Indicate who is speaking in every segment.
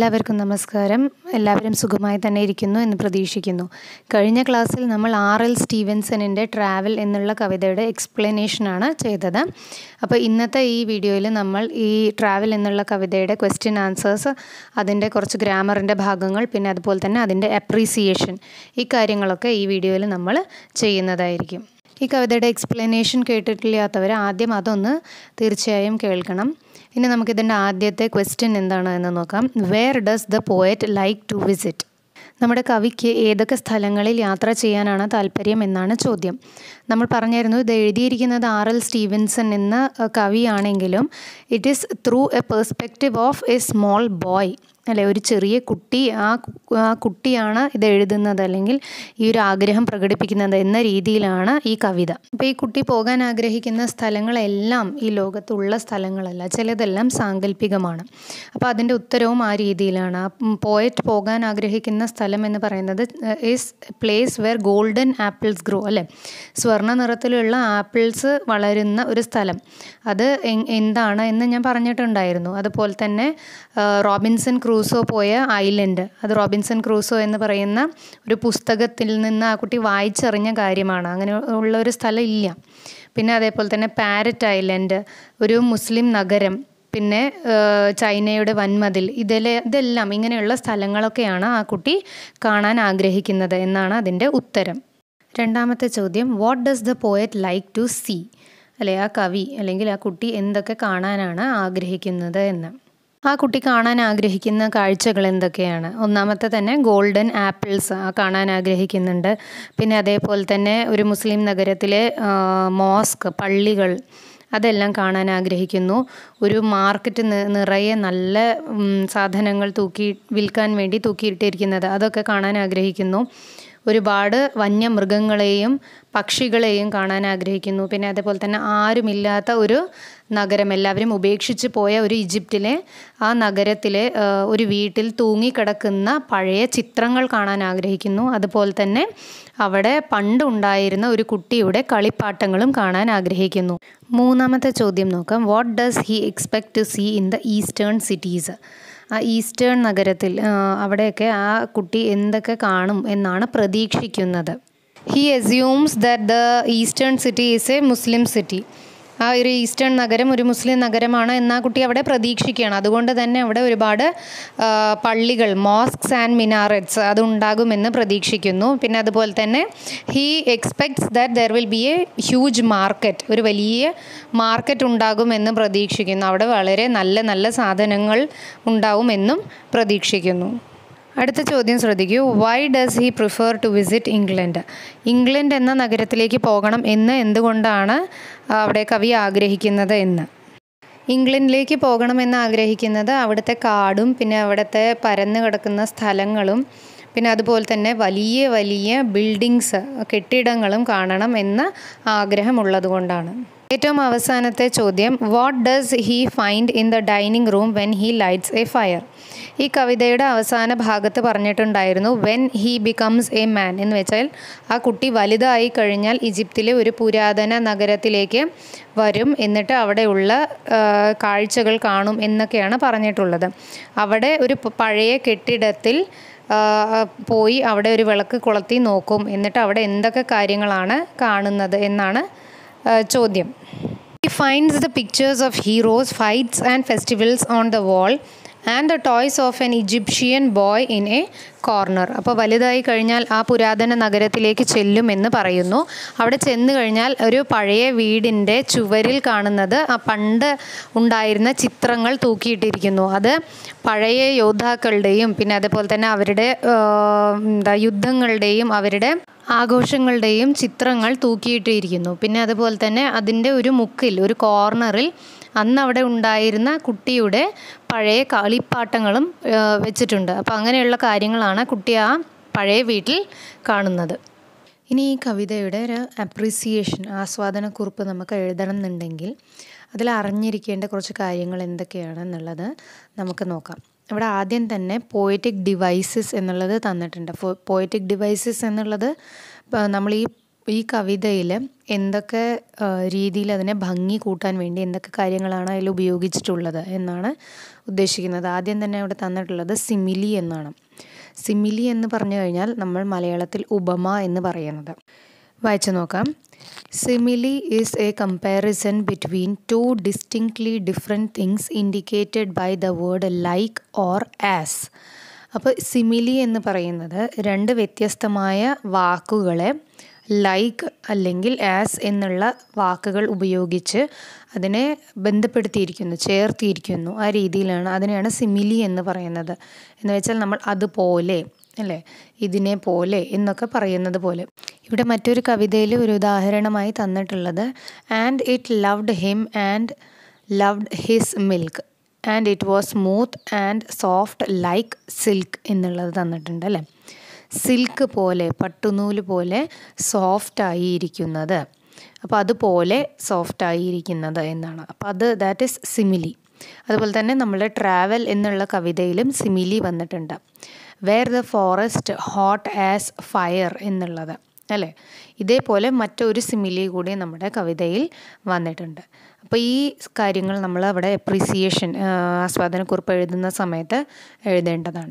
Speaker 1: എല്ലാവർക്കും നമസ്കാരം എല്ലാവരും സുഖമായി തന്നെ ഇരിക്കുന്നു എന്ന് പ്രതീക്ഷിക്കുന്നു കഴിഞ്ഞ ക്ലാസ്സിൽ നമ്മൾ ആർ എൽ സ്റ്റീവൻസണിൻ്റെ ട്രാവൽ എന്നുള്ള കവിതയുടെ എക്സ്പ്ലനേഷനാണ് ചെയ്തത് അപ്പോൾ ഇന്നത്തെ ഈ വീഡിയോയിൽ നമ്മൾ ഈ ട്രാവൽ എന്നുള്ള കവിതയുടെ ക്വസ്റ്റ്യൻ ആൻസേഴ്സ് അതിൻ്റെ കുറച്ച് ഗ്രാമറിൻ്റെ ഭാഗങ്ങൾ പിന്നെ അതുപോലെ തന്നെ അതിൻ്റെ അപ്രീസിയേഷൻ ഈ കാര്യങ്ങളൊക്കെ ഈ വീഡിയോയിൽ നമ്മൾ ചെയ്യുന്നതായിരിക്കും ഈ കവിതയുടെ എക്സ്പ്ലനേഷൻ കേട്ടിട്ടില്ലാത്തവർ ആദ്യം അതൊന്ന് തീർച്ചയായും കേൾക്കണം ഇനി നമുക്കിതിൻ്റെ ആദ്യത്തെ ക്വസ്റ്റ്യൻ എന്താണ് എന്ന് നോക്കാം where does the poet like to visit നമ്മുടെ കവിക്ക് ഏതൊക്കെ സ്ഥലങ്ങളിൽ യാത്ര ചെയ്യാനാണ് താല്പര്യം എന്നാണ് ചോദ്യം നമ്മൾ പറഞ്ഞായിരുന്നു ഇത് എഴുതിയിരിക്കുന്നത് ആർ എൽ സ്റ്റീവൻസൺ എന്ന കവിയാണെങ്കിലും it is through a perspective of a small boy അല്ലെ ഒരു ചെറിയ കുട്ടി ആ ആ കുട്ടിയാണ് ഇത് എഴുതുന്നത് അല്ലെങ്കിൽ ഈ ഒരു ആഗ്രഹം പ്രകടിപ്പിക്കുന്നത് എന്ന രീതിയിലാണ് ഈ കവിത അപ്പോൾ ഈ കുട്ടി പോകാൻ ആഗ്രഹിക്കുന്ന സ്ഥലങ്ങളെല്ലാം ഈ ലോകത്തുള്ള സ്ഥലങ്ങളല്ല ചിലതെല്ലാം സാങ്കല്പികമാണ് അപ്പോൾ അതിൻ്റെ ഉത്തരവും ആ രീതിയിലാണ് പോയറ്റ് പോകാൻ ആഗ്രഹിക്കുന്ന സ്ഥലം എന്ന് പറയുന്നത് is place where golden apples grow അല്ലേ സ്വർണ്ണ നിറത്തിലുള്ള ആപ്പിൾസ് വളരുന്ന ഒരു സ്ഥലം അത് എന്താണ് എന്ന് ഞാൻ പറഞ്ഞിട്ടുണ്ടായിരുന്നു അതുപോലെ തന്നെ റോബിൻസൺ ക്രൂസോ പോയ ഐലൻഡ് അത് റോബിൻസൺ ക്രൂസോ എന്ന് പറയുന്ന ഒരു പുസ്തകത്തിൽ നിന്ന് ആ കുട്ടി വായിച്ചറിഞ്ഞ കാര്യമാണ് അങ്ങനെ ഉള്ള ഒരു സ്ഥലം ഇല്ല പിന്നെ അതേപോലെ തന്നെ പാരറ്റ് ഐലൻഡ് ഒരു മുസ്ലിം നഗരം പിന്നെ ചൈനയുടെ വൻമതിൽ ഇതിലെ ഇതെല്ലാം ഇങ്ങനെയുള്ള സ്ഥലങ്ങളൊക്കെയാണ് ആ കുട്ടി കാണാൻ ആഗ്രഹിക്കുന്നത് എന്നാണ് അതിൻ്റെ ഉത്തരം രണ്ടാമത്തെ ചോദ്യം what does the poet like to see അല്ലെ ആ കവി അല്ലെങ്കിൽ ആ കുട്ടി എന്തൊക്കെ കാണാനാണ് ആഗ്രഹിക്കുന്നത് എന്ന് ആ കുട്ടി കാണാൻ ആഗ്രഹിക്കുന്ന കാഴ്ചകൾ എന്തൊക്കെയാണ് ഒന്നാമത്തെ തന്നെ ഗോൾഡൻ ആപ്പിൾസ് കാണാൻ ആഗ്രഹിക്കുന്നുണ്ട് പിന്നെ അതേപോലെ തന്നെ ഒരു മുസ്ലിം നഗരത്തിലെ മോസ്ക് പള്ളികൾ അതെല്ലാം കാണാൻ ആഗ്രഹിക്കുന്നു ഒരു മാർക്കറ്റ് നിറയെ നല്ല സാധനങ്ങൾ തൂക്കി വിൽക്കാൻ വേണ്ടി തൂക്കിയിട്ടിരിക്കുന്നത് അതൊക്കെ കാണാൻ ആഗ്രഹിക്കുന്നു ഒരുപാട് വന്യമൃഗങ്ങളെയും പക്ഷികളെയും കാണാൻ ആഗ്രഹിക്കുന്നു പിന്നെ അതേപോലെ തന്നെ ആരുമില്ലാത്ത ഒരു നഗരം എല്ലാവരും ഉപേക്ഷിച്ച് പോയ ഒരു ഈജിപ്തിലെ ആ നഗരത്തിലെ ഒരു വീട്ടിൽ തൂങ്ങിക്കിടക്കുന്ന പഴയ ചിത്രങ്ങൾ കാണാൻ ആഗ്രഹിക്കുന്നു അതുപോലെ തന്നെ അവിടെ പണ്ട് ഉണ്ടായിരുന്ന ഒരു കുട്ടിയുടെ കളിപ്പാട്ടങ്ങളും കാണാൻ ആഗ്രഹിക്കുന്നു മൂന്നാമത്തെ ചോദ്യം നോക്കാം what does he expect to see in the eastern cities ആ ഈസ്റ്റേൺ നഗരത്തിൽ അവിടെയൊക്കെ ആ കുട്ടി എന്തൊക്കെ കാണും എന്നാണ് പ്രതീക്ഷിക്കുന്നത് he assumes that the eastern city is a Muslim city ആ ഒരു ഈസ്റ്റേൺ നഗരം ഒരു മുസ്ലിം നഗരമാണ് എന്ന് ആ കുട്ടി അവിടെ പ്രതീക്ഷിക്കുകയാണ് അതുകൊണ്ട് തന്നെ അവിടെ ഒരുപാട് പള്ളികൾ മോസ്ക്സ് ആൻഡ് മിനാററ്റ്സ് അത് ഉണ്ടാകുമെന്ന് പ്രതീക്ഷിക്കുന്നു പിന്നെ അതുപോലെ തന്നെ he expects that there will be a huge market ഒരു വലിയ മാർക്കറ്റ് ഉണ്ടാകുമെന്ന് പ്രതീക്ഷിക്കുന്നു അവിടെ വളരെ നല്ല നല്ല സാധനങ്ങൾ ഉണ്ടാവുമെന്നും പ്രതീക്ഷിക്കുന്നു അടുത്ത ചോദ്യം ശ്രദ്ധിക്കൂ why does he prefer to visit England England എന്ന നഗരത്തിലേക്ക് പോകണം എന്ന് എന്തുകൊണ്ടാണ് അവിടെ കവി ആഗ്രഹിക്കുന്നത് എന്ന് ഇംഗ്ലണ്ടിലേക്ക് പോകണമെന്ന് ആഗ്രഹിക്കുന്നത് അവിടുത്തെ കാടും പിന്നെ അവിടുത്തെ പരന്നു കിടക്കുന്ന സ്ഥലങ്ങളും പിന്നെ അതുപോലെ തന്നെ വലിയ വലിയ ബിൽഡിങ്സ് കെട്ടിടങ്ങളും കാണണം എന്ന ആഗ്രഹമുള്ളത് കൊണ്ടാണ് ഏറ്റവും അവസാനത്തെ ചോദ്യം what does he find in the dining room when he lights a fire ഈ കവിതയുടെ അവസാന ഭാഗത്ത് പറഞ്ഞിട്ടുണ്ടായിരുന്നു when he becomes a man എന്ന് വെച്ചാൽ ആ കുട്ടി വലുതായി കഴിഞ്ഞാൽ ഈജിപ്തിലെ ഒരു പുരാതന നഗരത്തിലേക്ക് വരും എന്നിട്ട് അവിടെയുള്ള കാഴ്ചകൾ കാണും എന്നൊക്കെയാണ് പറഞ്ഞിട്ടുള്ളത് അവിടെ ഒരു പഴയ കെട്ടിടത്തിൽ പോയി അവിടെ ഒരു വിളക്ക് കൊളുത്തി നോക്കും എന്നിട്ട് അവിടെ എന്തൊക്കെ കാര്യങ്ങളാണ് കാണുന്നത് എന്നാണ് ചോദ്യം he finds the pictures of heroes fights and festivals on the wall and the toys of an Egyptian boy in a corner അപ്പോൾ വലുതായി കഴിഞ്ഞാൽ ആ പുരാതന നഗരത്തിലേക്ക് ചെല്ലും എന്ന് പറയുന്നു അവിടെ ചെന്ന് കഴിഞ്ഞാൽ ഒരു പഴയ വീടിൻ്റെ ചുവരിൽ കാണുന്നത് ആ പണ്ട് ഉണ്ടായിരുന്ന ചിത്രങ്ങൾ തൂക്കിയിട്ടിരിക്കുന്നു അത് പഴയ യോദ്ധാക്കളുടെയും പിന്നെ അതേപോലെ തന്നെ അവരുടെ എന്താ യുദ്ധങ്ങളുടെയും അവരുടെ ആഘോഷങ്ങളുടെയും ചിത്രങ്ങൾ തൂക്കിയിട്ടിരിക്കുന്നു പിന്നെ അതുപോലെ തന്നെ അതിൻ്റെ ഒരു മുക്കിൽ ഒരു കോർണറിൽ അന്ന് അവിടെ ഉണ്ടായിരുന്ന കുട്ടിയുടെ പഴയ കളിപ്പാട്ടങ്ങളും വെച്ചിട്ടുണ്ട് അപ്പോൾ അങ്ങനെയുള്ള കാര്യങ്ങളാണ് കുട്ടി ആ പഴയ വീട്ടിൽ കാണുന്നത് ഇനി ഈ കവിതയുടെ ഒരു അപ്രീസിയേഷൻ ആസ്വാദനക്കുറിപ്പ് നമുക്ക് എഴുതണം എന്നുണ്ടെങ്കിൽ അതിൽ അറിഞ്ഞിരിക്കേണ്ട കുറച്ച് കാര്യങ്ങൾ എന്തൊക്കെയാണെന്നുള്ളത് നമുക്ക് നോക്കാം ഇവിടെ ആദ്യം തന്നെ പോയറ്റിക് ഡിവൈസസ് എന്നുള്ളത് തന്നിട്ടുണ്ട് പോയറ്റിക് ഡിവൈസസ് എന്നുള്ളത് നമ്മൾ ഈ ഈ കവിതയിൽ എന്തൊക്കെ രീതിയിൽ അതിനെ ഭംഗി കൂട്ടാൻ വേണ്ടി എന്തൊക്കെ കാര്യങ്ങളാണ് അതിൽ ഉപയോഗിച്ചിട്ടുള്ളത് എന്നാണ് ഉദ്ദേശിക്കുന്നത് ആദ്യം തന്നെ അവിടെ തന്നിട്ടുള്ളത് സിമിലി എന്നാണ് സിമിലി എന്ന് പറഞ്ഞു കഴിഞ്ഞാൽ നമ്മൾ മലയാളത്തിൽ ഉപമ എന്ന് പറയുന്നത് വായിച്ചു നോക്കാം simile is a comparison between two distinctly different things indicated by the word like or as അപ്പോൾ സിമിലി എന്ന് പറയുന്നത് രണ്ട് വ്യത്യസ്തമായ വാക്കുകളെ ലൈക്ക് അല്ലെങ്കിൽ ആസ് എന്നുള്ള വാക്കുകൾ ഉപയോഗിച്ച് അതിനെ ബന്ധപ്പെടുത്തിയിരിക്കുന്നു ചേർത്തിയിരിക്കുന്നു ആ രീതിയിലാണ് അതിനെയാണ് സിമിലി എന്ന് പറയുന്നത് എന്ന് വെച്ചാൽ നമ്മൾ അതുപോലെ അല്ലേ ഇതിനെ പോലെ എന്നൊക്കെ പറയുന്നത് പോലെ ഇവിടെ മറ്റൊരു കവിതയിൽ ഒരു ഉദാഹരണമായി തന്നിട്ടുള്ളത് and it loved him and loved his milk and it was smooth and soft like silk എന്നുള്ളത് തന്നിട്ടുണ്ട് അല്ലേ സിൽക്ക് പോലെ പട്ടുനൂല് പോലെ സോഫ്റ്റായി ഇരിക്കുന്നത് അപ്പോൾ അതുപോലെ സോഫ്റ്റായി ഇരിക്കുന്നത് എന്നാണ് അപ്പോൾ അത് ദാറ്റ് ഈസ് സിമിലി അതുപോലെ തന്നെ നമ്മുടെ ട്രാവൽ എന്നുള്ള കവിതയിലും സിമിലി വന്നിട്ടുണ്ട് where the forest hot as fire എന്നുള്ളത് അല്ലേ ഇതേപോലെ മറ്റൊരു സിമിലി കൂടി നമ്മുടെ കവിതയിൽ വന്നിട്ടുണ്ട് അപ്പോൾ ഈ കാര്യങ്ങൾ നമ്മൾ അവിടെ എപ്രിസിയേഷൻ ആസ്വാദനക്കുറിപ്പ് എഴുതുന്ന സമയത്ത് എഴുതേണ്ടതാണ്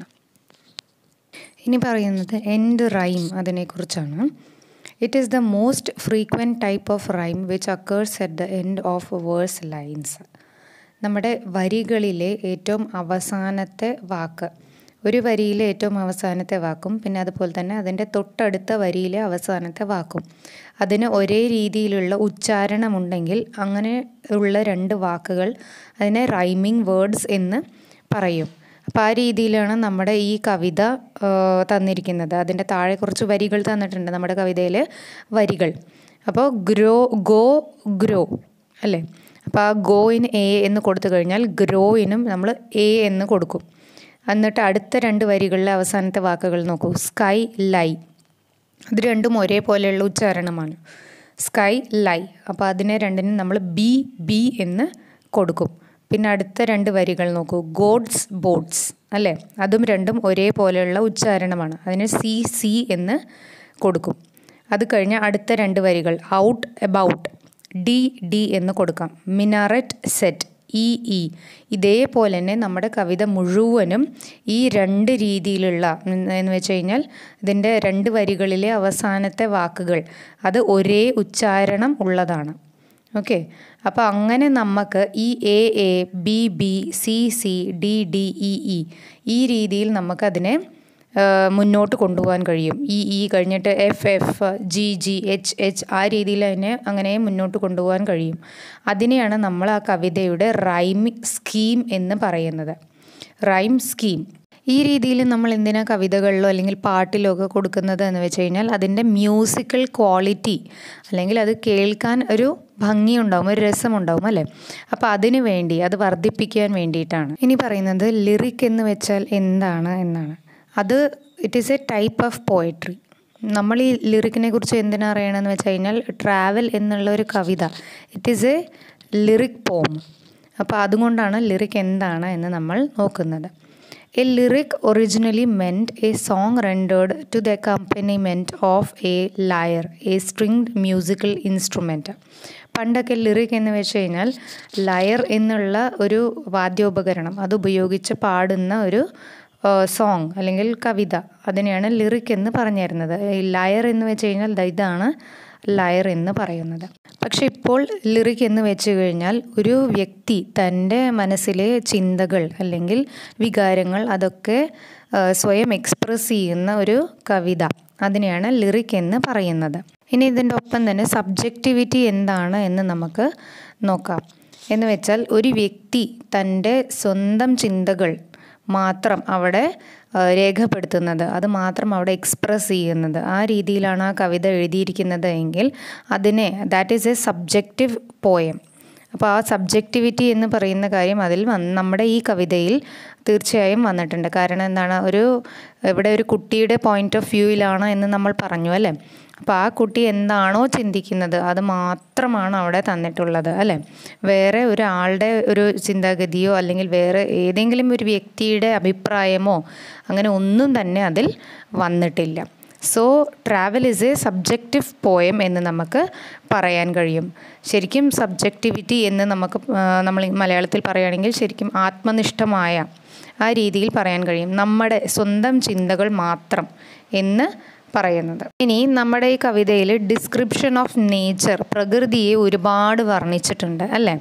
Speaker 1: ഇനി പറയുന്നത് എൻഡ് റൈം അതിനെക്കുറിച്ചാണ് it is the most frequent type of rhyme which occurs at the end of verse lines നമ്മുടെ വരികളിലെ ഏറ്റവും അവസാനത്തെ വാക്ക് ഒരു വരിയിലെ ഏറ്റവും അവസാനത്തെ വാക്കും പിന്നെ അതുപോലെ തന്നെ അതിൻ്റെ തൊട്ടടുത്ത വരിയിലെ അവസാനത്തെ വാക്കും അതിന് ഒരേ രീതിയിലുള്ള ഉച്ചാരണമുണ്ടെങ്കിൽ അങ്ങനെ ഉള്ള രണ്ട് വാക്കുകൾ അതിനെ റൈമിംഗ് വേർഡ്സ് എന്ന് പറയും അപ്പോൾ ആ രീതിയിലാണ് നമ്മുടെ ഈ കവിത തന്നിരിക്കുന്നത് അതിൻ്റെ താഴെ കുറച്ച് വരികൾ തന്നിട്ടുണ്ട് നമ്മുടെ കവിതയിൽ വരികൾ അപ്പോൾ ഗ്രോ ഗോ ഗ്രോ അല്ലേ അപ്പോൾ ആ ഗോയിന് എ എന്ന് കൊടുത്തു കഴിഞ്ഞാൽ ഗ്രോയിനും നമ്മൾ എ എന്ന് കൊടുക്കും എന്നിട്ട് അടുത്ത രണ്ട് വരികളിലെ അവസാനത്തെ വാക്കുകൾ നോക്കൂ സ്കൈ ലൈ ഇത് രണ്ടും ഒരേപോലെയുള്ള ഉച്ചാരണമാണ് സ്കൈ ലൈ അപ്പോൾ അതിനെ രണ്ടിനും നമ്മൾ ബി ബി എന്ന് കൊടുക്കും പിന്നെ അടുത്ത രണ്ട് വരികൾ നോക്കൂ ഗോഡ്സ് ബോട്ട്സ് അല്ലേ അതും രണ്ടും ഒരേപോലെയുള്ള ഉച്ചാരണമാണ് അതിന് സി സി എന്ന് കൊടുക്കും അത് കഴിഞ്ഞ് അടുത്ത രണ്ട് വരികൾ ഔട്ട് എബൌട്ട് ഡി ഡി എന്ന് കൊടുക്കാം മിനാററ്റ് സെറ്റ് ഇ ഇ ഇതേപോലെ തന്നെ നമ്മുടെ കവിത മുഴുവനും ഈ രണ്ട് രീതിയിലുള്ള എന്ന് വെച്ച് കഴിഞ്ഞാൽ ഇതിൻ്റെ രണ്ട് വരികളിലെ അവസാനത്തെ വാക്കുകൾ അത് ഒരേ ഉച്ചാരണം ഉള്ളതാണ് ഓക്കെ അപ്പോൾ അങ്ങനെ നമുക്ക് ഈ A A B B C C D D E E ഈ രീതിയിൽ നമുക്കതിനെ മുന്നോട്ട് കൊണ്ടുപോകാൻ കഴിയും ഇ ഇ കഴിഞ്ഞിട്ട് F F G G H H ആ രീതിയിൽ അതിനെ അങ്ങനെ മുന്നോട്ട് കൊണ്ടുപോകാൻ കഴിയും അതിനെയാണ് നമ്മൾ ആ കവിതയുടെ റൈമിംഗ് സ്കീം എന്ന് പറയുന്നത് റൈം സ്കീം ഈ രീതിയിൽ നമ്മൾ എന്തിനാ കവിതകളിലോ അല്ലെങ്കിൽ പാട്ടിലോ ഒക്കെ കൊടുക്കുന്നത് എന്ന് വെച്ച് കഴിഞ്ഞാൽ അതിൻ്റെ മ്യൂസിക്കൽ ക്വാളിറ്റി അല്ലെങ്കിൽ അത് കേൾക്കാൻ ഒരു ഭംഗിയുണ്ടാവും ഒരു രസമുണ്ടാവും അല്ലേ അപ്പോൾ അതിനു വേണ്ടി അത് വർദ്ധിപ്പിക്കാൻ വേണ്ടിയിട്ടാണ് ഇനി പറയുന്നത് ലിറിക് എന്ന് വെച്ചാൽ എന്താണ് എന്നാണ് അത് it is a type of poetry നമ്മൾ ഈ ലിറിക്കിനെ കുറിച്ച് എന്തിനാ അറിയണമെന്ന് വെച്ച് കഴിഞ്ഞാൽ ട്രാവൽ എന്നുള്ള ഒരു കവിത it is a lyric poem അപ്പോൾ അതുകൊണ്ടാണ് ലിറിക് എന്താണ് എന്ന് നമ്മൾ നോക്കുന്നത് a lyric originally meant a song rendered to the accompaniment of a lyre a stringed musical instrument പണ്ടൊക്കെ ലിറിക് എന്ന് വെച്ച് കഴിഞ്ഞാൽ ലയർ എന്നുള്ള ഒരു വാദ്യോപകരണം അത് ഉപയോഗിച്ച് പാടുന്ന ഒരു സോങ് അല്ലെങ്കിൽ കവിത അതിനെയാണ് ലിറിക് എന്ന് പറഞ്ഞിരുന്നത് ഈ ലയർ എന്ന് വെച്ച് കഴിഞ്ഞാൽ ഇതാണ് ലയർ എന്ന് പറയുന്നത് പക്ഷെ ഇപ്പോൾ ലിറിക് എന്ന് വെച്ച് കഴിഞ്ഞാൽ ഒരു വ്യക്തി തൻ്റെ മനസ്സിലെ ചിന്തകൾ അല്ലെങ്കിൽ വികാരങ്ങൾ അതൊക്കെ സ്വയം എക്സ്പ്രസ് ചെയ്യുന്ന ഒരു കവിത അതിനെയാണ് ലിറിക് എന്ന് പറയുന്നത് ഇനി ഇതിൻ്റെ ഒപ്പം തന്നെ സബ്ജക്റ്റിവിറ്റി എന്താണ് എന്ന് നമുക്ക് നോക്കാം എന്ന് വെച്ചാൽ ഒരു വ്യക്തി തൻ്റെ സ്വന്തം ചിന്തകൾ മാത്രം അവിടെ രേഖപ്പെടുത്തുന്നത് അത് മാത്രം അവിടെ എക്സ്പ്രസ് ചെയ്യുന്നത് ആ രീതിയിലാണ് ആ കവിത എഴുതിയിരിക്കുന്നത് എങ്കിൽ അതിനെ that is a subjective poem അപ്പോൾ ആ സബ്ജക്റ്റിവിറ്റി എന്ന് പറയുന്ന കാര്യം അതിൽ വന്ന് നമ്മുടെ ഈ കവിതയിൽ തീർച്ചയായും വന്നിട്ടുണ്ട് കാരണം എന്താണ് ഒരു ഇവിടെ ഒരു കുട്ടിയുടെ പോയിന്റ് ഓഫ് വ്യൂയിലാണ് എന്ന് നമ്മൾ പറഞ്ഞു അല്ലേ അപ്പോൾ ആ കുട്ടി എന്താണോ ചിന്തിക്കുന്നത് അത് മാത്രമാണ് അവിടെ തന്നിട്ടുള്ളത് അല്ലേ വേറെ ഒരാളുടെ ഒരു ചിന്താഗതിയോ അല്ലെങ്കിൽ വേറെ ഏതെങ്കിലും ഒരു വ്യക്തിയുടെ അഭിപ്രായമോ അങ്ങനെ ഒന്നും തന്നെ അതിൽ വന്നിട്ടില്ല so travel is a subjective poem എന്ന് നമുക്ക് പറയാൻ കഴിയും ശരിക്കും സബ്ജക്റ്റിവിറ്റി എന്ന് നമുക്ക് നമ്മൾ മലയാളത്തിൽ പറയുകയാണെങ്കിൽ ശരിക്കും ആത്മനിഷ്ഠമായ ആ രീതിയിൽ പറയാൻ കഴിയും നമ്മുടെ സ്വന്തം ചിന്തകൾ മാത്രം എന്ന് പറയുന്നത് ഇനി നമ്മുടെ ഈ കവിതയിൽ ഡിസ്ക്രിപ്ഷൻ ഓഫ് നേച്ചർ പ്രകൃതിയെ ഒരുപാട് വർണ്ണിച്ചിട്ടുണ്ട് അല്ലേ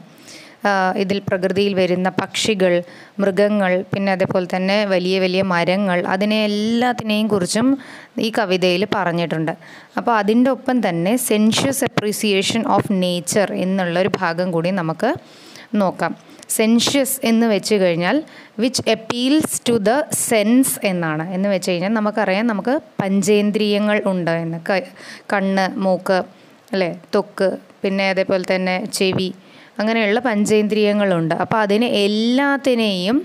Speaker 1: ഇതിൽ പ്രകൃതിയിൽ വരുന്ന പക്ഷികൾ മൃഗങ്ങൾ പിന്നെ അതേപോലെ തന്നെ വലിയ വലിയ മരങ്ങൾ അതിനെ എല്ലാത്തിനെയും കുറിച്ചും ഈ കവിതയിൽ പറഞ്ഞിട്ടുണ്ട് അപ്പോൾ അതിൻ്റെ ഒപ്പം തന്നെ സെൻഷ്യസ് അപ്രീസിയേഷൻ ഓഫ് നേച്ചർ എന്നുള്ളൊരു ഭാഗം കൂടി നമുക്ക് നോക്കാം സെൻഷ്യസ് എന്ന് വെച്ച് കഴിഞ്ഞാൽ which appeals to the sense എന്നാണ് എന്ന് വെച്ച് കഴിഞ്ഞാൽ നമുക്കറിയാം നമുക്ക് പഞ്ചേന്ദ്രിയങ്ങൾ ഉണ്ട് എന്ന് കണ്ണ് മൂക്ക് അല്ലേ തൊക്ക് പിന്നെ അതേപോലെ തന്നെ ചെവി അങ്ങനെയുള്ള പഞ്ചേന്ദ്രിയങ്ങളുണ്ട് അപ്പോൾ അതിന് എല്ലാത്തിനെയും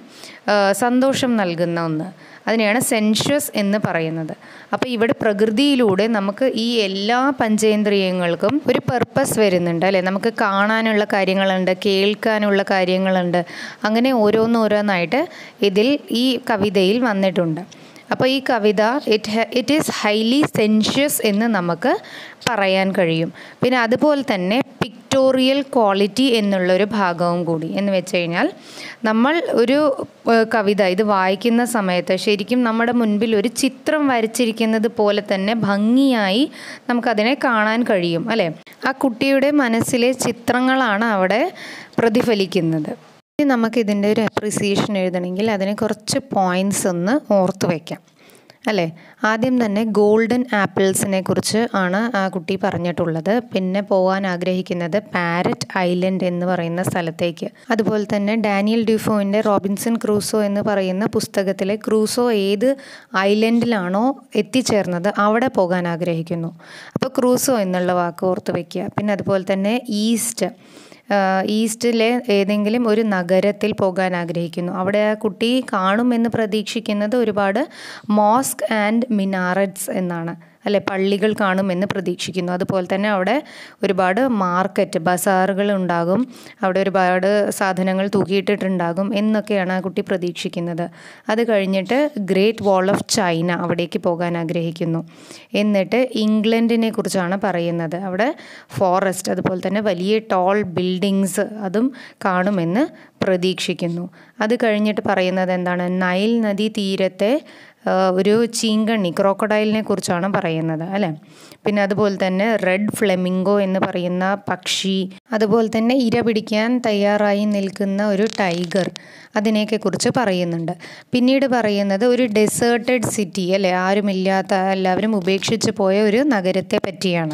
Speaker 1: സന്തോഷം നൽകുന്ന ഒന്ന് അതിനെയാണ് സെൻഷ്യസ് എന്ന് പറയുന്നത് അപ്പോൾ ഇവിടെ പ്രകൃതിയിലൂടെ നമുക്ക് ഈ എല്ലാ പഞ്ചേന്ദ്രിയങ്ങൾക്കും ഒരു പർപ്പസ് വരുന്നുണ്ട് അല്ലേ നമുക്ക് കാണാനുള്ള കാര്യങ്ങളുണ്ട് കേൾക്കാനുള്ള കാര്യങ്ങളുണ്ട് അങ്ങനെ ഓരോന്നോരോന്നായിട്ട് ഇതിൽ ഈ കവിതയിൽ വന്നിട്ടുണ്ട് അപ്പോൾ ഈ കവിത it it is highly sensuous എന്ന് നമുക്ക് പറയാൻ കഴിയും പിന്നെ അതുപോലെ തന്നെ പിക്ടോറിയൽ ക്വാളിറ്റി എന്നുള്ളൊരു ഭാഗവും കൂടി എന്ന് വെച്ച് കഴിഞ്ഞാൽ നമ്മൾ ഒരു കവിത ഇത് വായിക്കുന്ന സമയത്ത് ശരിക്കും നമ്മുടെ മുൻപിൽ ഒരു ചിത്രം വരച്ചിരിക്കുന്നത് പോലെ തന്നെ ഭംഗിയായി നമുക്കതിനെ കാണാൻ കഴിയും അല്ലേ ആ കുട്ടിയുടെ മനസ്സിലെ ചിത്രങ്ങളാണ് അവിടെ പ്രതിഫലിക്കുന്നത് ഇനി നമുക്കിതിൻ്റെ ഒരു അപ്രിസിയേഷൻ എഴുതണമെങ്കിൽ അതിന് കുറച്ച് പോയിൻറ്റ്സ് ഒന്ന് ഓർത്ത് വയ്ക്കാം അല്ലേ ആദ്യം തന്നെ ഗോൾഡൻ ആപ്പിൾസിനെ കുറിച്ച് ആണ് ആ കുട്ടി പറഞ്ഞിട്ടുള്ളത് പിന്നെ പോകാൻ ആഗ്രഹിക്കുന്നത് പാരറ്റ് ഐലൻഡ് എന്ന് പറയുന്ന സ്ഥലത്തേക്ക് അതുപോലെ തന്നെ ഡാനിയൽ ഡ്യൂഫോയിൻ്റെ റോബിൻസൺ ക്രൂസോ എന്ന് പറയുന്ന പുസ്തകത്തിലെ ക്രൂസോ ഏത് ഐലൻഡിലാണോ എത്തിച്ചേർന്നത് അവിടെ പോകാൻ ആഗ്രഹിക്കുന്നു അപ്പോൾ ക്രൂസോ എന്നുള്ള വാക്ക് ഓർത്ത് വയ്ക്കുക പിന്നെ അതുപോലെ തന്നെ ഈസ്റ്റ് ഈസ്റ്റിലെ ഏതെങ്കിലും ഒരു നഗരത്തിൽ പോകാൻ ആഗ്രഹിക്കുന്നു അവിടെ ആ കുട്ടി കാണുമെന്ന് പ്രതീക്ഷിക്കുന്നത് ഒരുപാട് മോസ്ക് ആൻഡ് മിനാററ്റ്സ് എന്നാണ് അല്ലെ പള്ളികൾ കാണുമെന്ന് പ്രതീക്ഷിക്കുന്നു അതുപോലെ തന്നെ അവിടെ ഒരുപാട് മാർക്കറ്റ് ബസാറുകൾ ഉണ്ടാകും അവിടെ ഒരുപാട് സാധനങ്ങൾ തൂക്കിയിട്ടിട്ടുണ്ടാകും എന്നൊക്കെയാണ് ആ കുട്ടി പ്രതീക്ഷിക്കുന്നത് അത് കഴിഞ്ഞിട്ട് ഗ്രേറ്റ് വാൾ ഓഫ് ചൈന അവിടേക്ക് പോകാൻ ആഗ്രഹിക്കുന്നു എന്നിട്ട് ഇംഗ്ലണ്ടിനെ കുറിച്ചാണ് പറയുന്നത് അവിടെ ഫോറസ്റ്റ് അതുപോലെ തന്നെ വലിയ ടോൾ ബിൽഡിങ്സ് അതും കാണുമെന്ന് പ്രതീക്ഷിക്കുന്നു അത് കഴിഞ്ഞിട്ട് പറയുന്നത് എന്താണ് നൈൽ നദി തീരത്തെ ഒരു ചീങ്കണ്ണി ക്രോക്കഡൈലിനെ കുറിച്ചാണ് പറയുന്നത് അല്ലേ പിന്നെ അതുപോലെ തന്നെ റെഡ് ഫ്ലെമിംഗോ എന്ന് പറയുന്ന പക്ഷി അതുപോലെ തന്നെ ഇര പിടിക്കാൻ തയ്യാറായി നിൽക്കുന്ന ഒരു ടൈഗർ അതിനെയൊക്കെ കുറിച്ച് പറയുന്നുണ്ട് പിന്നീട് പറയുന്നത് ഒരു ഡെസേർട്ടഡ് സിറ്റി അല്ലേ ആരുമില്ലാത്ത എല്ലാവരും ഉപേക്ഷിച്ച് പോയ ഒരു നഗരത്തെ പറ്റിയാണ്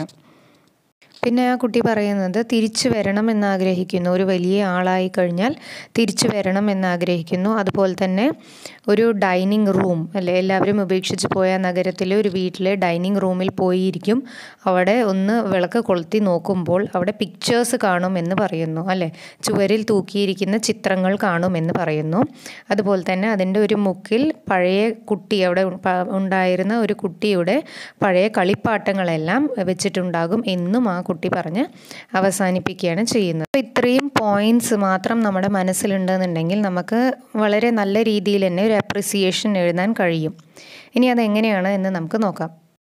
Speaker 1: പിന്നെ ആ കുട്ടി പറയുന്നത് തിരിച്ചു വരണം എന്ന് ആഗ്രഹിക്കുന്നു ഒരു വലിയ ആളായി കഴിഞ്ഞാൽ തിരിച്ചു വരണം എന്ന് ആഗ്രഹിക്കുന്നു അതുപോലെ തന്നെ ഒരു ഡൈനിങ് റൂം അല്ലെ എല്ലാവരും ഉപേക്ഷിച്ച് പോയ നഗരത്തിലെ ഒരു വീട്ടിലെ ഡൈനിങ് റൂമിൽ പോയിരിക്കും അവിടെ ഒന്ന് വിളക്ക് കൊളുത്തി നോക്കുമ്പോൾ അവിടെ പിക്ചേഴ്സ് കാണുമെന്ന് പറയുന്നു അല്ലേ ചുവരിൽ തൂക്കിയിരിക്കുന്ന ചിത്രങ്ങൾ കാണുമെന്ന് പറയുന്നു അതുപോലെ തന്നെ അതിൻ്റെ ഒരു മുക്കിൽ പഴയ കുട്ടി അവിടെ ഉണ്ടായിരുന്ന ഒരു കുട്ടിയുടെ പഴയ കളിപ്പാട്ടങ്ങളെല്ലാം വെച്ചിട്ടുണ്ടാകും എന്നും ആ കുട്ടി പറഞ്ഞ് അവസാനിപ്പിക്കുകയാണ് ചെയ്യുന്നത് അപ്പോൾ ഇത്രയും പോയിന്റ്സ് മാത്രം നമ്മുടെ മനസ്സിലുണ്ടെന്നുണ്ടെങ്കിൽ നമുക്ക് വളരെ നല്ല രീതിയിൽ തന്നെ ഒരു അപ്രിസിയേഷൻ എഴുതാൻ കഴിയും ഇനി അതെങ്ങനെയാണ് എന്ന് നമുക്ക് നോക്കാം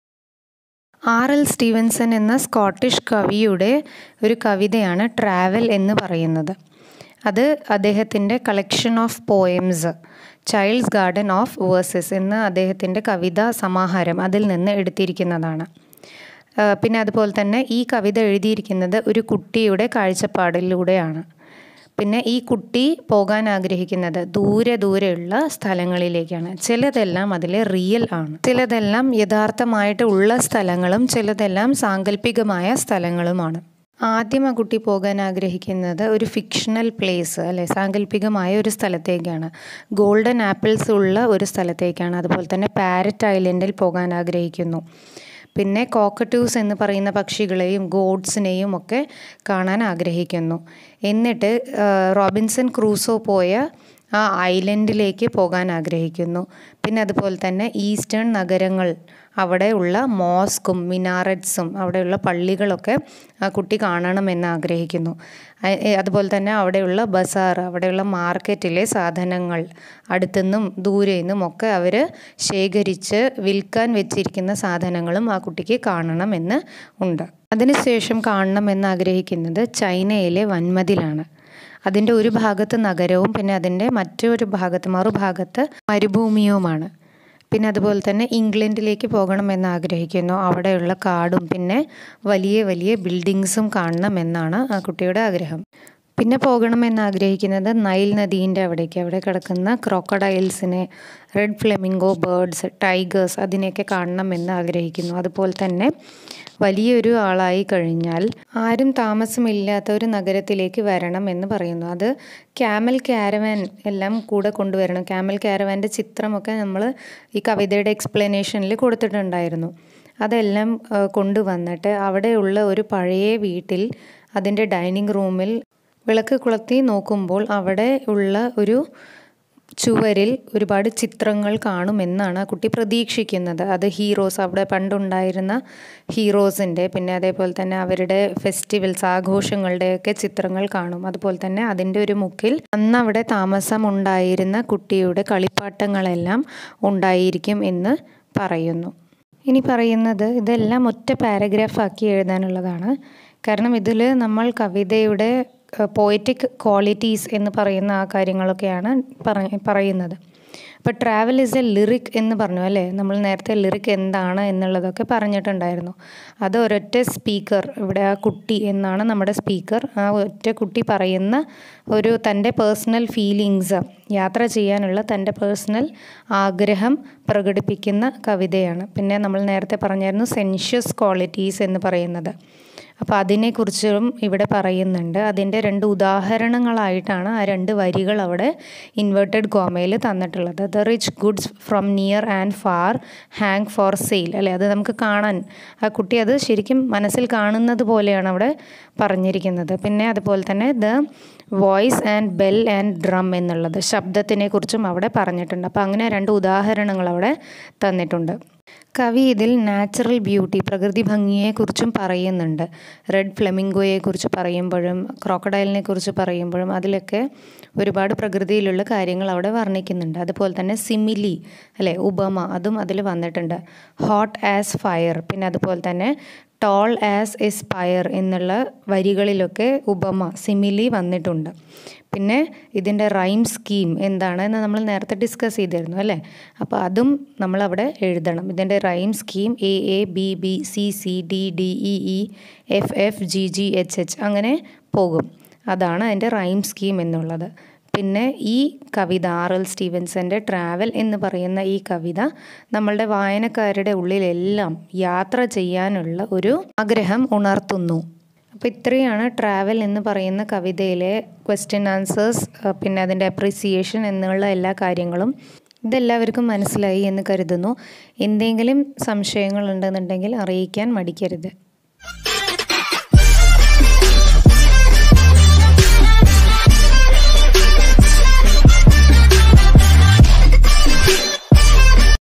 Speaker 1: ആർ എൽ സ്റ്റീവൻസൺ എന്ന സ്കോട്ടിഷ് കവിയുടെ ഒരു കവിതയാണ് ട്രാവൽ എന്ന് പറയുന്നത് അത് അദ്ദേഹത്തിൻ്റെ collection of poems child's garden of verses എന്ന അദ്ദേഹത്തിൻ്റെ കവിതാ സമാഹാരം അതിൽ നിന്ന് എടുത്തിരിക്കുന്നതാണ് പിന്നെ അതുപോലെ തന്നെ ഈ കവിത എഴുതിയിരിക്കുന്നത് ഒരു കുട്ടിയുടെ കാഴ്ചപ്പാടിലൂടെയാണ് പിന്നെ ഈ കുട്ടി പോകാൻ ആഗ്രഹിക്കുന്നത് ദൂരെ ദൂരെയുള്ള സ്ഥലങ്ങളിലേക്കാണ് ചിലതെല്ലാം അതിൽ റിയൽ ആണ് ചിലതെല്ലാം യഥാർത്ഥമായിട്ട് ഉള്ള സ്ഥലങ്ങളും ചിലതെല്ലാം സാങ്കല്പികമായ സ്ഥലങ്ങളുമാണ് ആദ്യം ആ കുട്ടി പോകാൻ ആഗ്രഹിക്കുന്നത് ഒരു ഫിക്ഷണൽ പ്ലേസ് അല്ലെ സാങ്കല്പികമായ ഒരു സ്ഥലത്തേക്കാണ് ഗോൾഡൻ ആപ്പിൾസ് ഉള്ള ഒരു സ്ഥലത്തേക്കാണ് അതുപോലെ തന്നെ പാരറ്റ് ഐലൻഡിൽ പോകാൻ ആഗ്രഹിക്കുന്നു പിന്നെ കോക്കറ്റൂസ് എന്ന് പറയുന്ന പക്ഷികളെയും ഗോഡ്സിനെയും ഒക്കെ കാണാൻ ആഗ്രഹിക്കുന്നു എന്നിട്ട് റോബിൻസൺ ക്രൂസോ പോയ ആ ഐലൻഡിലേക്ക് പോകാൻ ആഗ്രഹിക്കുന്നു പിന്നെ അതുപോലെ തന്നെ ഈസ്റ്റേൺ നഗരങ്ങൾ അവിടെ ഉള്ള മോസ്കും മിനാററ്റ്സും അവിടെയുള്ള പള്ളികളൊക്കെ ആ കുട്ടി കാണണമെന്ന് ആഗ്രഹിക്കുന്നു അ- എ- അതുപോലെ തന്നെ അവിടെയുള്ള ബസാർ അവിടെയുള്ള മാർക്കറ്റിലെ സാധനങ്ങൾ അടുത്തുനിന്നും ദൂരെ നിന്നും ഒക്കെ അവർ ശേഖരിച്ച് വിൽക്കാൻ വെച്ചിരിക്കുന്ന സാധനങ്ങളും ആ കുട്ടിക്ക് കാണണമെന്ന് ഉണ്ട് അതിനുശേഷം കാണണമെന്ന് ആഗ്രഹിക്കുന്നത് ചൈനയിലെ വൻമതിലാണ് അതിൻ്റെ ഒരു ഭാഗത്ത് നഗരവും പിന്നെ അതിൻ്റെ മറ്റൊരു ഭാഗത്ത് മറുഭാഗത്ത് മരുഭൂമിയുമാണ് പിന്നെ അതുപോലെ തന്നെ ഇംഗ്ലണ്ടിലേക്ക് പോകണമെന്ന് ആഗ്രഹിക്കുന്നു അവിടെയുള്ള കാടും പിന്നെ വലിയ വലിയ ബിൽഡിങ്സും കാണണമെന്നാണ് ആ കുട്ടിയുടെ ആഗ്രഹം പിന്നെ പോകണമെന്ന് ആഗ്രഹിക്കുന്നത് നൈൽ നദീൻ്റെ അവിടേക്ക് അവിടെ കിടക്കുന്ന ക്രോക്കഡൈൽസിനെ റെഡ് ഫ്ലെമിംഗോ ബേർഡ്സ് ടൈഗേഴ്സ് അതിനെയൊക്കെ കാണണമെന്ന് ആഗ്രഹിക്കുന്നു അതുപോലെ തന്നെ വലിയൊരു ആളായി കഴിഞ്ഞാൽ ആരും താമസമില്ലാത്ത ഒരു നഗരത്തിലേക്ക് വരണം എന്ന് പറയുന്നു അത് ക്യാമൽ ക്യാരവാൻ എല്ലാം കൂടെ കൊണ്ടുവരണം ക്യാമൽ ക്യാരവാൻ്റെ ചിത്രമൊക്കെ നമ്മൾ ഈ കവിതയുടെ എക്സ്പ്ലനേഷനിൽ കൊടുത്തിട്ടുണ്ടായിരുന്നു അതെല്ലാം ആ, കൊണ്ടുവന്നിട്ട് അവിടെയുള്ള ഒരു പഴയ വീട്ടിൽ അതിൻ്റെ ഡൈനിങ് റൂമിൽ വിളക്ക് കൊളുത്തി നോക്കുമ്പോൾ അവിടെ ഉള്ള ഒരു ചുവരിൽ ഒരുപാട് ചിത്രങ്ങൾ കാണുമെന്നാണ് ആ കുട്ടി പ്രതീക്ഷിക്കുന്നത് അത് ഹീറോസ് അവിടെ പണ്ടുണ്ടായിരുന്ന ഹീറോസിൻ്റെ പിന്നെ അതേപോലെ തന്നെ അവരുടെ ഫെസ്റ്റിവൽസ് ആഘോഷങ്ങളുടെയൊക്കെ ചിത്രങ്ങൾ കാണും അതുപോലെ തന്നെ അതിൻ്റെ ഒരു മുക്കിൽ അന്ന് അവിടെ താമസം ഉണ്ടായിരുന്ന കുട്ടിയുടെ കളിപ്പാട്ടങ്ങളെല്ലാം ഉണ്ടായിരിക്കും എന്ന് പറയുന്നു ഇനി പറയുന്നത് ഇതെല്ലാം ഒറ്റ പാരഗ്രാഫാക്കി എഴുതാനുള്ളതാണ് കാരണം ഇതിൽ നമ്മൾ കവിതയുടെ പോയറ്റിക് ക്വാളിറ്റീസ് എന്ന് പറയുന്ന ആ കാര്യങ്ങളൊക്കെയാണ് പറ- പറയുന്നത് അപ്പോൾ ട്രാവൽ ഇസ് എ ലിറിക് എന്ന് പറഞ്ഞു അല്ലേ നമ്മൾ നേരത്തെ ലിറിക് എന്താണ് എന്നുള്ളതൊക്കെ പറഞ്ഞിട്ടുണ്ടായിരുന്നു അത് ഒരൊറ്റ സ്പീക്കർ ഇവിടെ ആ കുട്ടി എന്നാണ് നമ്മുടെ സ്പീക്കർ ആ ഒറ്റ കുട്ടി പറയുന്ന ഒരു തൻ്റെ പേഴ്സണൽ ഫീലിങ്സ് യാത്ര ചെയ്യാനുള്ള തൻ്റെ പേഴ്സണൽ ആഗ്രഹം പ്രകടിപ്പിക്കുന്ന കവിതയാണ് പിന്നെ നമ്മൾ നേരത്തെ പറഞ്ഞായിരുന്നു സെൻഷ്യസ് ക്വാളിറ്റീസ് എന്ന് പറയുന്നത് അപ്പോൾ അതിനെക്കുറിച്ചും ഇവിടെ പറയുന്നുണ്ട് അതിൻ്റെ രണ്ട് ഉദാഹരണങ്ങളായിട്ടാണ് ആ രണ്ട് വരികൾ അവിടെ ഇൻവേർട്ടഡ് കോമയിൽ തന്നിട്ടുള്ളത് the rich goods from near and far hang for sale അല്ലേ അത് നമുക്ക് കാണാൻ ആ കുട്ടി അത് ശരിക്കും മനസ്സിൽ കാണുന്നത് പോലെയാണ് അവിടെ പറഞ്ഞിരിക്കുന്നത് പിന്നെ അതുപോലെ തന്നെ the voice and bell and drum എന്നുള്ളത് ശബ്ദത്തിനെ കുറിച്ചും അവിടെ പറഞ്ഞിട്ടുണ്ട് അപ്പോൾ അങ്ങനെ രണ്ട് ഉദാഹരണങ്ങൾ അവിടെ തന്നിട്ടുണ്ട് കവി ഇതിൽ നാച്ചുറൽ ബ്യൂട്ടി പ്രകൃതി ഭംഗിയെക്കുറിച്ചും പറയുന്നുണ്ട് റെഡ് ഫ്ലെമിംഗോയെക്കുറിച്ച് പറയുമ്പോഴും ക്രോക്കഡൈലിനെ കുറിച്ച് പറയുമ്പോഴും അതിലൊക്കെ ഒരുപാട് പ്രകൃതിയിലുള്ള കാര്യങ്ങൾ അവിടെ വർണ്ണിക്കുന്നുണ്ട് അതുപോലെ തന്നെ സിമിലി അല്ലേ ഉപമ അതും അതിൽ വന്നിട്ടുണ്ട് ഹോട്ട് ആസ് ഫയർ പിന്നെ അതുപോലെ തന്നെ ടോൾ ആസ് എസ്പയർ എന്നുള്ള വരികളിലൊക്കെ ഉപമ സിമിലി വന്നിട്ടുണ്ട് പിന്നെ ഇതിൻ്റെ റൈം സ്കീം എന്താണ് എന്ന് നമ്മൾ നേരത്തെ ഡിസ്കസ് ചെയ്തിരുന്നു അല്ലേ അപ്പോൾ അതും നമ്മളവിടെ എഴുതണം ഇതിൻ്റെ rhyme scheme A A B B C C D D E E F F G G H H അങ്ങനെ പോകും അതാണ് അതിൻ്റെ റൈം സ്കീം എന്നുള്ളത് പിന്നെ ഈ കവിത ആർ എൽ സ്റ്റീവൻസൻ്റെ ട്രാവൽ എന്ന് പറയുന്ന ഈ കവിത നമ്മളുടെ വായനക്കാരുടെ ഉള്ളിലെല്ലാം യാത്ര ചെയ്യാനുള്ള ഒരു ആഗ്രഹം ഉണർത്തുന്നു അപ്പോൾ ഇത്രയാണ് ട്രാവൽ എന്ന് പറയുന്ന കവിതയിലെ ക്വസ്റ്റ്യൻ ആൻസേഴ്സ് പിന്നെ അതിൻ്റെ അപ്രിസിയേഷൻ എന്നുള്ള എല്ലാ കാര്യങ്ങളും ഇതെല്ലാവർക്കും മനസ്സിലായി എന്ന് കരുതുന്നു എന്തെങ്കിലും സംശയങ്ങൾ ഉണ്ടെന്നുണ്ടെങ്കിൽ അറിയിക്കാൻ മടിക്കരുത്